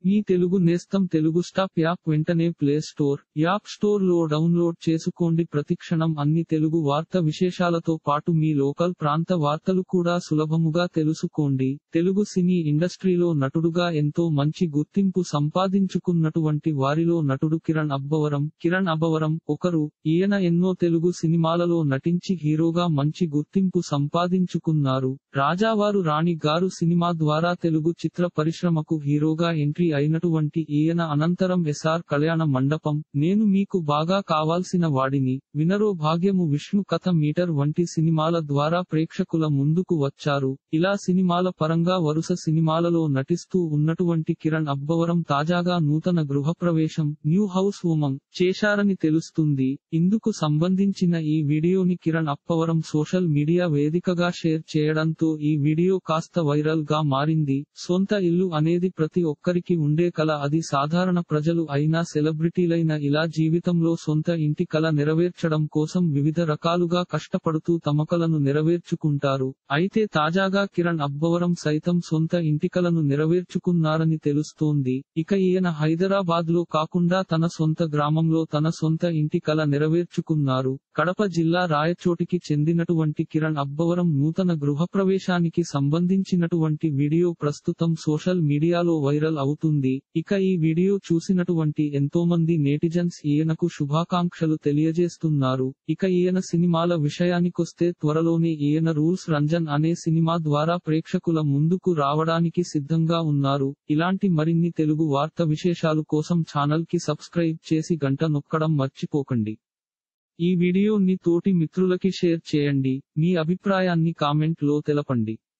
మీ తెలుగు నేస్తం Telugu stop app వెంటనే play store app store లో డౌన్లోడ్ చేసుకోండి ప్రతిక్షణం అన్ని తెలుగు వార్త విశేషాలతో పాటు మీ లోకల్ ప్రాంత వార్తలు కూడా సులభముగా తెలుసుకోండి తెలుగు సినీ ఇండస్ట్రీలో నటుడుగా ఎంతో మంచి గుర్తింపు సంపాదించుకున్నటువంటి వారిలో నటుడు కిరణ్ అబ్బవరం కిరణ్ అబ్బవరం ఒకరు ఈయన ఎన్నో తెలుగు సినిమాలలో నటించి హీరోగా మంచి గుర్తింపు సంపాదించుకున్నారు రాజావారు రాణి గారు సినిమా ద్వారా తెలుగు చిత్ర పరిశ్రమకు హీరోగా ఎంట్రీ అయినటువంటి ఈయన అనంతరం ఎస్ఆర్ కళ్యాణ మండపం నేను మీకు బాగా కావాల్సిన వాడిని వినరో భాగ్యము విష్ణు కథ మీటర్ వంటి సినిమాల ద్వారా ప్రేక్షకుల ముందుకు వచ్చారు ఇలా సినిమాల పరంగా వరుస సినిమాలలో నటిస్తూ ఉన్నటువంటి కిరణ్ అబ్బవరం తాజాగా నూతన గృహప్రవేశం న్యూ హౌస్ ఉమం చేశారని తెలుస్తుంది ఇందుకు సంబంధించిన ఈ వీడియోని కిరణ్ అప్పవరం సోషల్ మీడియా వేదికగా షేర్ చేయడంతో ఈ వీడియో కాస్త వైరల్ గా మారింది సొంత ఇల్లు అనేది ప్రతి ఒక్కరికి ఉండే కల అది సాధారణ ప్రజలు అయినా సెలబ్రిటీలైన ఇలా జీవితంలో సొంత ఇంటి కల నెరవేర్చడం కోసం వివిధ రకాలుగా కష్టపడుతూ తమ కలను నెరవేర్చుకుంటారు అయితే తాజాగా కిరణ్ అబ్బవరం సైతం సొంత ఇంటి కలను నెరవేర్చుకున్నారని తెలుస్తోంది ఇక ఈయన హైదరాబాద్ లో కాకుండా తన సొంత గ్రామంలో తన సొంత ఇంటి కల నెరవేర్చుకున్నారు కడప జిల్లా రాయచోటికి చెందినటువంటి కిరణ్ అబ్బవరం నూతన గృహప్రవేశానికి సంబంధించినటువంటి వీడియో ప్రస్తుతం సోషల్ మీడియాలో వైరల్ అవుతుంది ఇక ఈ వీడియో చూసినటువంటి ఎంతోమంది నేటిజన్స్ ఈయనకు శుభాకాంక్షలు తెలియజేస్తున్నారు ఇక ఈయన సినిమాల విషయానికొస్తే త్వరలోనే ఈయన రూల్స్ రంజన్ అనే సినిమా ద్వారా ప్రేక్షకుల ముందుకు రావడానికి సిద్ధంగా ఉన్నారు ఇలాంటి మరిన్ని తెలుగు వార్త విశేషాలు కోసం ఛానల్ కి సబ్స్క్రైబ్ చేసి గంట నొక్కడం మర్చిపోకండి ఈ వీడియోని తోటి మిత్రులకి షేర్ చేయండి మీ అభిప్రాయాన్ని కామెంట్ లో తెలపండి